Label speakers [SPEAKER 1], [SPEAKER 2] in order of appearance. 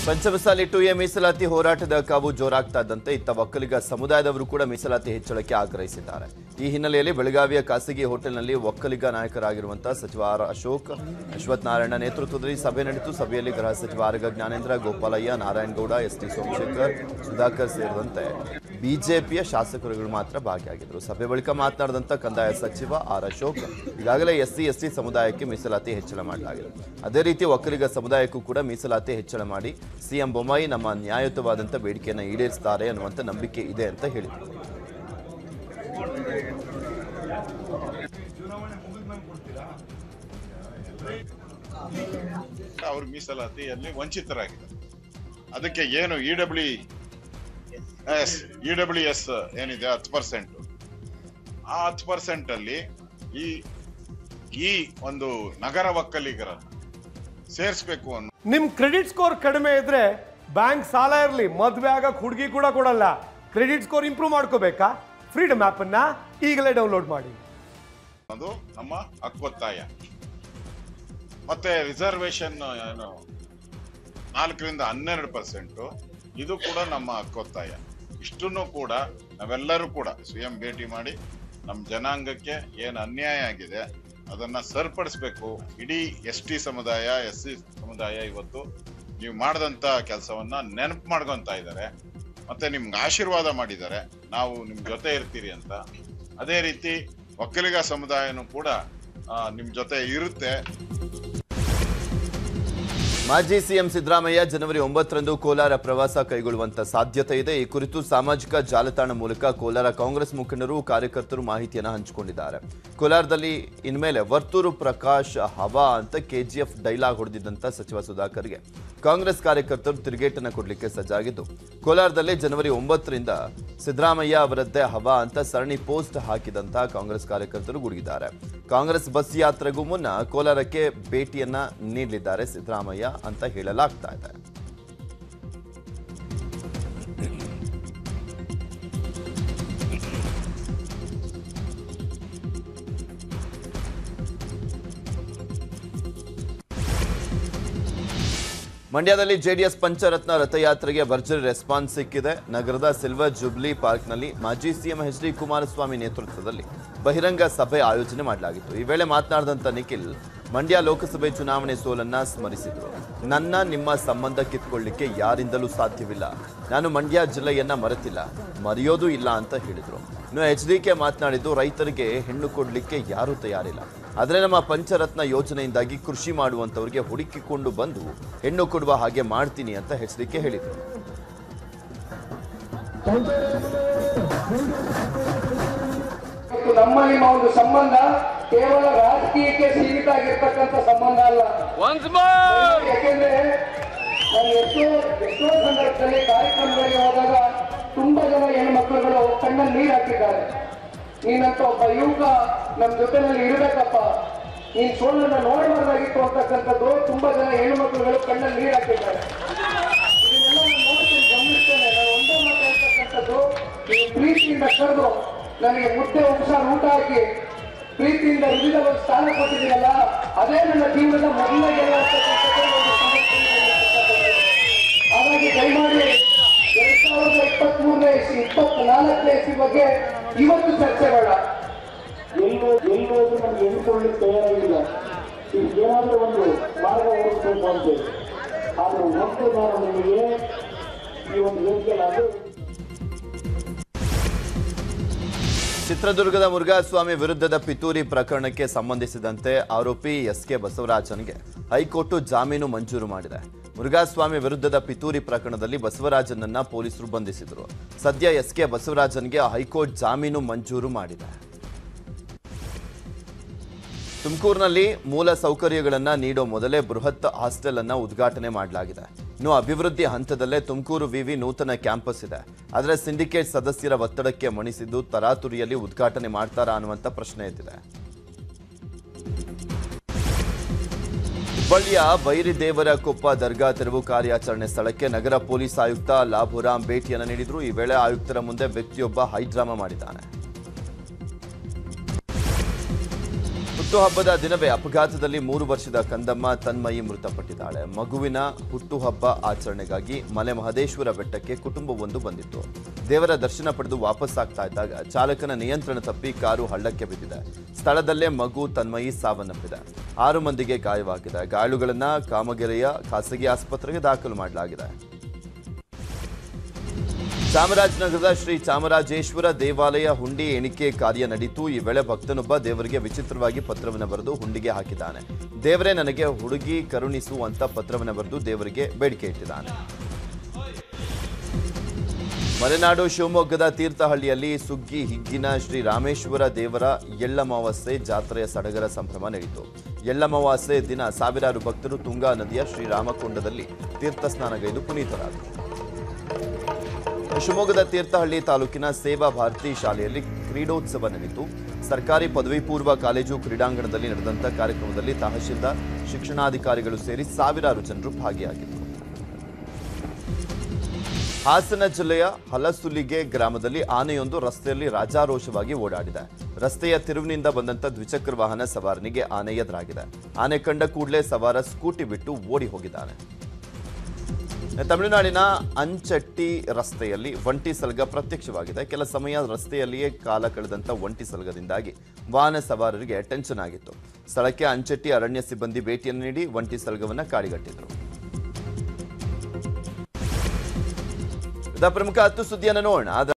[SPEAKER 1] Panchamasali to A ಮೀಸಲಾತಿ ಹೋರಾಟದ ಕಾವು ಜೋರಾಗ್ತಾ ಇದ್ದಂತೆ ಇತ್ತ ಒಕ್ಕಲಿಗ ಸಮುದಾಯದವರು ಕೂಡ ಮೀಸಲಾತಿ ಹೆಚ್ಚಳಕ್ಕೆ ಆಗ್ರಹಿಸಿದ್ದಾರೆ ಈ ಹಿನ್ನೆಲೆಯಲ್ಲಿ ಬೆಳಗಾವಿಯ ಖಾಸಗಿ ಹೋಟೆಲ್ನಲ್ಲಿ ಒಕ್ಕಲಿಗ ನಾಯಕರಾಗಿರುವಂತಹ ಸಚಿವ ಆರ್ ಅಶೋಕ್ ಅಶ್ವಥ್ ನಾರಾಯಣ ನೇತೃತ್ವದಲ್ಲಿ ಸಭೆ ನಡೆಯಿತು ಸಭೆಯಲ್ಲಿ ಗೃಹ ಸಚಿವ ಆರ್ಗ ಜ್ಞಾನೇಂದ್ರ ಗೋಪಾಲಯ್ಯ ನಾರಾಯಣಗೌಡ ಎಸ್ ಟಿ ಸೋಮಶೇಖರ್ ಸುಧಾಕರ್ ಸೇರಿದಂತೆ ಬಿಜೆಪಿಯ ಶಾಸಕರುಗಳು ಮಾತ್ರ ಭಾಗಿಯಾಗಿದ್ದರು ಸಭೆ ಬಳಿಕ ಮಾತನಾಡಿದಂಥ ಕಂದಾಯ ಸಚಿವ ಆರ್ ಅಶೋಕ್ ಈಗಾಗಲೇ ಎಸ್ಸಿ ಎಸ್ಟಿ ಸಮುದಾಯಕ್ಕೆ ಮೀಸಲಾತಿ ಹೆಚ್ಚಳ ಮಾಡಲಾಗಿದೆ ಅದೇ ರೀತಿ ಒಕ್ಕಲಿಗ ಸಮುದಾಯಕ್ಕೂ ಕೂಡ ಮೀಸಲಾತಿ ಹೆಚ್ಚಳ ಮಾಡಿ ಸಿಎಂ ಬೊಮ್ಮಾಯಿ ನಮ್ಮ ನ್ಯಾಯಯುತವಾದಂಥ ಬೇಡಿಕೆಯನ್ನು ಈಡೇರಿಸ್ತಾರೆ ಅನ್ನುವಂಥ ನಂಬಿಕೆ ಇದೆ ಅಂತ ಹೇಳಿದರು
[SPEAKER 2] ಅವ್ರ ಮೀಸಲಾತಿಯಲ್ಲಿ ವಂಚಿತರಾಗಿದ್ದಾರೆ ಅದಕ್ಕೆ ಏನು E W S E W S ಏನಿದೆ ಹತ್ತು ಪರ್ಸೆಂಟ್ ಆ ಹತ್ತು ಪರ್ಸೆಂಟ್ ಅಲ್ಲಿ ಈ ಈ ಒಂದು ನಗರ ಒಕ್ಕಲಿಗರನ್ನು ಸೇರಿಸ್ಬೇಕು ಅನ್ನೋ
[SPEAKER 3] ನಿಮ್ ಕ್ರೆಡಿಟ್ ಸ್ಕೋರ್ ಕಡಿಮೆ ಇದ್ರೆ ಬ್ಯಾಂಕ್ ಸಾಲ ಇರಲಿ ಮದ್ವೆ ಆಗಕ್ ಹುಡುಗಿ ಕೂಡ ಕೊಡಲ್ಲ ಕ್ರೆಡಿಟ್ ಸ್ಕೋರ್ ಇಂಪ್ರೂವ್ ಮಾಡ್ಕೋಬೇಕಾ ಫ್ರೀಡಮ್ ಆಪ್ ಅನ್ನ ಈಗಲೇ ಡೌನ್ಲೋಡ್ ಮಾಡಿ
[SPEAKER 2] ಅದು ನಮ್ಮ ಹಕ್ಕೊತ್ತಾಯ ಮತ್ತೆ ರಿಸರ್ವೇಶನ್ ಏನು ನಾಲ್ಕರಿಂದ ಹನ್ನೆರಡು ಪರ್ಸೆಂಟ್ ಇದು ಕೂಡ ನಮ್ಮ ಹಕ್ಕೊತ್ತಾಯ ಇಷ್ಟನ್ನು ಕೂಡ ನಾವೆಲ್ಲರೂ ಕೂಡ ಸಿಎಂ ಭೇಟಿ ಮಾಡಿ ನಮ್ಮ ಜನಾಂಗಕ್ಕೆ ಏನು ಅನ್ಯಾಯ ಆಗಿದೆ ಅದನ್ನ ಸರಿಪಡಿಸ್ಬೇಕು ಇಡೀ ಎಸ್ ಟಿ ಸಮುದಾಯ ಎಸ್ ಸಿ ಸಮುದಾಯ ಇವತ್ತು ನೀವು ಮಾಡಿದಂತ ಕೆಲಸವನ್ನ ನೆನಪು ಮಾಡ್ಕೊಂತ ಇದ್ದಾರೆ ಮತ್ತೆ ನಿಮ್ಗೆ ಆಶೀರ್ವಾದ ಮಾಡಿದ್ದಾರೆ ನಾವು ನಿಮ್ ಜೊತೆ ಇರ್ತೀರಿ ಅಂತ ಅದೇ ರೀತಿ ಒಕ್ಕಲಿಗ ಸಮುದಾಯನೂ ಕೂಡ ಆ, ನಿಮ್ ಜೊತೆ ಇರುತ್ತೆ
[SPEAKER 1] ಮಾಜಿ ಸಿಎಂ ಸಿದ್ದರಾಮಯ್ಯ ಜನವರಿ ಒಂಬತ್ತರಂದು ಕೋಲಾರ ಪ್ರವಾಸ ಕೈಗೊಳ್ಳುವಂತ ಸಾಧ್ಯತೆ ಇದೆ ಈ ಕುರಿತು ಸಾಮಾಜಿಕ ಜಾಲತಾಣ ಮೂಲಕ ಕೋಲಾರ ಕಾಂಗ್ರೆಸ್ ಮುಖಂಡರು ಕಾರ್ಯಕರ್ತರು ಮಾಹಿತಿಯನ್ನು ಹಂಚಿಕೊಂಡಿದ್ದಾರೆ ಕೋಲಾರದಲ್ಲಿ ಇನ್ಮೇಲೆ ವರ್ತೂರು ಪ್ರಕಾಶ್ ಹವಾ ಅಂತ ಕೆಜಿಎಫ್ ಡೈಲಾಗ್ ಹೊಡೆದಿದ್ದಂತ ಸಚಿವ ಸುಧಾಕರ್ಗೆ ಕಾಂಗ್ರೆಸ್ ಕಾರ್ಯಕರ್ತರು ತಿರುಗೇಟನ್ನ ಕೊಡಲಿಕ್ಕೆ ಸಜ್ಜಾಗಿದ್ದು ಕೋಲಾರದಲ್ಲಿ ಜನವರಿ ಒಂಬತ್ತರಿಂದ ಸಿದ್ದರಾಮಯ್ಯ ಅವರದ್ದೇ ಹವಾ ಅಂತ ಸರಣಿ ಪೋಸ್ಟ್ ಹಾಕಿದಂತ ಕಾಂಗ್ರೆಸ್ ಕಾರ್ಯಕರ್ತರು ಗುಡುಗಿದ್ದಾರೆ ಕಾಂಗ್ರೆಸ್ ಬಸ್ ಯಾತ್ರೆಗೂ ಮುನ್ನ ಕೋಲಾರಕ್ಕೆ ಭೇಟಿಯನ್ನ ನೀಡಲಿದ್ದಾರೆ ಸಿದ್ದರಾಮಯ್ಯ ಅಂತ ಹೇಳಲಾಗ್ತಾ ಇದೆ ಮಂಡ್ಯದಲ್ಲಿ ಜೆಡಿಎಸ್ ಪಂಚರತ್ನ ರಥಯಾತ್ರೆಗೆ ಭರ್ಜರಿ ರೆಸ್ಪಾನ್ಸ್ ಸಿಕ್ಕಿದೆ ನಗರದ ಸಿಲ್ವರ್ ಜುಬ್ಲಿ ಪಾರ್ಕ್ನಲ್ಲಿ ಮಾಜಿ ಸಿಎಂ ಎಚ್ ಡಿ ಕುಮಾರಸ್ವಾಮಿ ನೇತೃತ್ವದಲ್ಲಿ ಬಹಿರಂಗ ಸಭೆ ಆಯೋಜನೆ ಮಾಡಲಾಗಿತ್ತು ಈ ವೇಳೆ ಮಾತನಾಡಿದಂಥ ನಿಖಿಲ್ ಮಂಡ್ಯ ಲೋಕಸಭೆ ಚುನಾವಣೆ ಸೋಲನ್ನ ಸ್ಮರಿಸಿದರು ನನ್ನ ನಿಮ್ಮ ಸಂಬಂಧ ಕಿತ್ಕೊಳ್ಳಿಕ್ಕೆ ಯಾರಿಂದಲೂ ಸಾಧ್ಯವಿಲ್ಲ ನಾನು ಮಂಡ್ಯ ಜಿಲ್ಲೆಯನ್ನ ಮರೆತಿಲ್ಲ ಮರೆಯೋದು ಇಲ್ಲ ಅಂತ ಹೇಳಿದರು ಇನ್ನು ಎಚ್ ಡಿ ಕೆ ಮಾತನಾಡಿದ್ದು ರೈತರಿಗೆ ಹೆಣ್ಣು ಕೊಡಲಿಕ್ಕೆ ಯಾರೂ ತಯಾರಿಲ್ಲ ಆದರೆ ನಮ್ಮ ಪಂಚರತ್ನ ಯೋಜನೆಯಿಂದಾಗಿ ಕೃಷಿ ಮಾಡುವಂಥವ್ರಿಗೆ ಹುಡುಕಿಕೊಂಡು ಬಂದು ಹೆಣ್ಣು ಕೊಡುವ ಹಾಗೆ ಮಾಡ್ತೀನಿ ಅಂತ ಎಚ್ ಡಿ ಕೆ ಹೇಳಿದರು
[SPEAKER 4] ಇವತ್ತು ನಮ್ಮ ನಿಮ್ಮ ಒಂದು ಸಂಬಂಧ ಕೇವಲ ರಾಜಕೀಯಕ್ಕೆ ಸೀಮಿತ ಆಗಿರ್ತಕ್ಕಂಥ ಸಂಬಂಧ ಅಲ್ಲ ಯಾಕೆಂದ್ರೆ ನಾನು ಎಷ್ಟೋ ಎಷ್ಟೋ ಸಂದರ್ಭದಲ್ಲಿ ಕಾರ್ಯಕ್ರಮಗಳಿಗೆ ಹೋದಾಗ ತುಂಬಾ ಜನ ಹೆಣ್ಮಕ್ಳುಗಳು ಕಣ್ಣಲ್ಲಿ ನೀರು ಹಾಕಿದ್ದಾರೆ ನೀನಂತ ಒಬ್ಬ ಯುವಕ ನಮ್ಮ ಜೊತೆನಲ್ಲಿ ಇರಬೇಕಪ್ಪ ನೀನ್ ಸೋಲನ್ನ ನೋಡಬಾರ್ದಾಗಿತ್ತು ಅಂತಕ್ಕಂಥದ್ದು ತುಂಬಾ ಜನ ಹೆಣ್ಮಕ್ಳುಗಳು ಕಣ್ಣಲ್ಲಿ ನೀರು ಹಾಕಿದ್ದಾರೆ ಇದನ್ನೆಲ್ಲ ನಾನು ನೋಡ್ತೀನಿ ಗಮನಿಸ್ತೇನೆ ನಾನು ಒಂದೇ ಮಾತು ಹೇಳ್ತಕ್ಕಂಥದ್ದು ನೀವು ಪ್ರೀತಿಯಿಂದ ಕರೆದು ನನಗೆ ಮುದ್ದೆ ಉಪಸಾರ ಊಟ ಹಾಕಿ ಪ್ರೀತಿಯಿಂದ ಹೃದಯದ ಒಂದು ಸ್ಥಾನ ಕೊಟ್ಟಿದ್ದೀರಲ್ಲ ಅದೇ ನನ್ನ ಜೀವನದ ಮೊದಲ ಗೆಲುವು ಅಂತಕ್ಕಂಥದ್ದು ಒಂದು ಸಮರ್ಪಣೆ ಇರತಕ್ಕಂಥದ್ದು. ಹಾಗಾಗಿ ದಯಮಾಡಿ ಎರಡ್ ಸಾವಿರದ ಇಪ್ಪತ್ತ್ ಮೂರನೇ ಇಸ್ವಿ ಇಪ್ಪತ್ನಾಲ್ಕನೇ ಇಸ್ವಿ ಬಗ್ಗೆ ಇವತ್ತು ಚರ್ಚೆ ಬೇಡ
[SPEAKER 5] ಎಲ್ಲೋ ಎಲ್ಲೋದ್ರೂ ನಮ್ಗೆ ಎಣಿಕೊಳ್ಳಿಕ್ಕೆ ತಯಾರಾಗಿಲ್ಲ ಈಗ ಏನಾದರೂ ಒಂದು ಮಾರ್ಗ ಹುಡುಕಬೇಕು ಅಂತ ಆದ್ರೆ ಒಂದು ನಾನು ನಿಮಗೆ ಈ ಒಂದು ವೇದಿಕೆಯಲ್ಲಿ
[SPEAKER 1] ಚಿತ್ರದುರ್ಗದ ಮುರುಘಾಸ್ವಾಮಿ ವಿರುದ್ಧದ ಪಿತೂರಿ ಪ್ರಕರಣಕ್ಕೆ ಸಂಬಂಧಿಸಿದಂತೆ ಆರೋಪಿ ಎಸ್ ಕೆ ಬಸವರಾಜನ್ಗೆ ಹೈಕೋರ್ಟ್ ಜಾಮೀನು ಮಂಜೂರು ಮಾಡಿದೆ ಮುರುಘಾಸ್ವಾಮಿ ವಿರುದ್ಧದ ಪಿತೂರಿ ಪ್ರಕರಣದಲ್ಲಿ ಬಸವರಾಜನನ್ನ ಪೊಲೀಸರು ಬಂಧಿಸಿದರು ಸದ್ಯ ಎಸ್ ಕೆ ಬಸವರಾಜನ್ಗೆ ಹೈಕೋರ್ಟ್ ಜಾಮೀನು ಮಂಜೂರು ಮಾಡಿದೆ ತುಮಕೂರಿನಲ್ಲಿ ಮೂಲ ಸೌಕರ್ಯಗಳನ್ನು ನೀಡೋ ಮೊದಲೇ ಬೃಹತ್ ಹಾಸ್ಟೆಲ್ ಅನ್ನ ಉದ್ಘಾಟನೆ ಮಾಡಲಾಗಿದೆ ಇನ್ನು ಅಭಿವೃದ್ಧಿ ಹಂತದಲ್ಲೇ ತುಮಕೂರು ವಿವಿ ನೂತನ ಕ್ಯಾಂಪಸ್ ಇದೆ ಆದರೆ ಸಿಂಡಿಕೇಟ್ ಸದಸ್ಯರ ಒತ್ತಡಕ್ಕೆ ಮಣಿಸಿದ್ದು ತರಾತುರಿಯಲ್ಲಿ ಉದ್ಘಾಟನೆ ಮಾಡ್ತಾರಾ ಅನ್ನುವಂಥ ಪ್ರಶ್ನೆ ಎದ್ದಿದೆ ಹುಬ್ಬಳ್ಳಿಯ ಬೈರಿದೇವರ ಕೊಪ್ಪ ದರ್ಗಾ ತೆರವು ಕಾರ್ಯಾಚರಣೆ ಸ್ಥಳಕ್ಕೆ ನಗರ ಪೊಲೀಸ್ ಆಯುಕ್ತ ಲಾಭುರಾಮ್ ಭೇಟಿಯನ್ನು ನೀಡಿದ್ರು ಈ ವೇಳೆ ಆಯುಕ್ತರ ಮುಂದೆ ವ್ಯಕ್ತಿಯೊಬ್ಬ ಹೈಡ್ರಾಮಾ ಮಾಡಿದ್ದಾನೆ ಹುಟ್ಟುಹಬ್ಬದ ದಿನವೇ ಅಪಘಾತದಲ್ಲಿ ಮೂರು ವರ್ಷದ ಕಂದಮ್ಮ ತನ್ಮಯಿ ಮೃತಪಟ್ಟಿದ್ದಾಳೆ ಮಗುವಿನ ಹುಟ್ಟುಹಬ್ಬ ಆಚರಣೆಗಾಗಿ ಮಲೆ ಮಹದೇಶ್ವರ ಬೆಟ್ಟಕ್ಕೆ ಕುಟುಂಬವೊಂದು ಬಂದಿತ್ತು ದೇವರ ದರ್ಶನ ಪಡೆದು ವಾಪಸ್ ಆಗ್ತಾ ಇದ್ದಾಗ ಚಾಲಕನ ನಿಯಂತ್ರಣ ತಪ್ಪಿ ಕಾರು ಹಳ್ಳಕ್ಕೆ ಬಿದ್ದಿದೆ ಸ್ಥಳದಲ್ಲೇ ಮಗು ತನ್ಮಯಿ ಸಾವನ್ನಪ್ಪಿದೆ ಆರು ಮಂದಿಗೆ ಗಾಯವಾಗಿದೆ ಗಾಯಾಳುಗಳನ್ನ ಕಾಮಗೆರೆಯ ಖಾಸಗಿ ಆಸ್ಪತ್ರೆಗೆ ದಾಖಲು ಮಾಡಲಾಗಿದೆ ಚಾಮರಾಜನಗರದ ಶ್ರೀ ಚಾಮರಾಜೇಶ್ವರ ದೇವಾಲಯ ಹುಂಡಿ ಎಣಿಕೆ ಕಾರ್ಯ ನಡೀತು ಈ ವೇಳೆ ಭಕ್ತನೊಬ್ಬ ದೇವರಿಗೆ ವಿಚಿತ್ರವಾಗಿ ಪತ್ರವನ್ನು ಬರೆದು ಹುಂಡಿಗೆ ಹಾಕಿದ್ದಾನೆ ದೇವರೇ ನನಗೆ ಹುಡುಗಿ ಕರುಣಿಸು ಅಂತ ಪತ್ರವನ್ನು ಬರೆದು ದೇವರಿಗೆ ಬೇಡಿಕೆ ಇಟ್ಟಿದ್ದಾನೆ ಮಲೆನಾಡು ಶಿವಮೊಗ್ಗದ ತೀರ್ಥಹಳ್ಳಿಯಲ್ಲಿ ಸುಗ್ಗಿ ಹಿಗ್ಗಿನ ಶ್ರೀ ರಾಮೇಶ್ವರ ದೇವರ ಎಳ್ಳಮಾವಾಸ್ಯೆ ಜಾತ್ರೆಯ ಸಡಗರ ಸಂಭ್ರಮ ನಡೆಯಿತು ಎಳ್ಳಮಾವಾಸ್ಯೆ ದಿನ ಸಾವಿರಾರು ಭಕ್ತರು ತುಂಗಾ ನದಿಯ ಶ್ರೀರಾಮಕೊಂಡದಲ್ಲಿ ತೀರ್ಥ ಸ್ನಾನಗೈದು ಪುನೀತರಾದರು ಶಿವಮೊಗ್ಗದ ತೀರ್ಥಹಳ್ಳಿ ತಾಲೂಕಿನ ಸೇವಾ ಭಾರತಿ ಶಾಲೆಯಲ್ಲಿ ಕ್ರೀಡೋತ್ಸವ ನಡೆಯಿತು ಸರ್ಕಾರಿ ಪದವಿ ಪೂರ್ವ ಕಾಲೇಜು ಕ್ರೀಡಾಂಗಣದಲ್ಲಿ ನಡೆದಂಥ ಕಾರ್ಯಕ್ರಮದಲ್ಲಿ ತಹಶೀಲ್ದಾರ್ ಶಿಕ್ಷಣಾಧಿಕಾರಿಗಳು ಸೇರಿ ಸಾವಿರಾರು ಜನರು ಭಾಗಿಯಾಗಿದ್ದರು ಹಾಸನ ಜಿಲ್ಲೆಯ ಹಲಸುಲಿಗೆ ಗ್ರಾಮದಲ್ಲಿ ಆನೆಯೊಂದು ರಸ್ತೆಯಲ್ಲಿ ರಾಜಾರೋಷವಾಗಿ ಓಡಾಡಿದೆ ರಸ್ತೆಯ ತಿರುವಿನಿಂದ ಬಂದಂತ ದ್ವಿಚಕ್ರ ವಾಹನ ಸವಾರನಿಗೆ ಆನೆ ಎದುರಾಗಿದೆ ಆನೆ ಕಂಡ ಕೂಡಲೇ ಸವಾರ ಸ್ಕೂಟಿ ಬಿಟ್ಟು ಓಡಿ ಹೋಗಿದ್ದಾನೆ ತಮಿಳುನಾಡಿನ ಅಂಚಟ್ಟಿ ರಸ್ತೆಯಲ್ಲಿ ಒಂಟಿ ಸಲಗ ಪ್ರತ್ಯಕ್ಷವಾಗಿದೆ ಕೆಲ ಸಮಯ ರಸ್ತೆಯಲ್ಲಿಯೇ ಕಾಲ ಕಳೆದಂತ ಒಂಟಿ ಸಲಗದಿಂದಾಗಿ ವಾಹನ ಸವಾರರಿಗೆ ಟೆನ್ಷನ್ ಆಗಿತ್ತು ಸ್ಥಳಕ್ಕೆ ಅಂಚಟ್ಟಿ ಅರಣ್ಯ ಸಿಬ್ಬಂದಿ ಭೇಟಿಯನ್ನು ನೀಡಿ ಒಂಟಿ ಸಲಗವನ್ನ ಕಾಡಿಗಟ್ಟಿದ್ರು ಇದ ಪ್ರಮುಖ ಹತ್ತು ಸುದ್ದಿಯನ್ನು ನೋಡೋಣ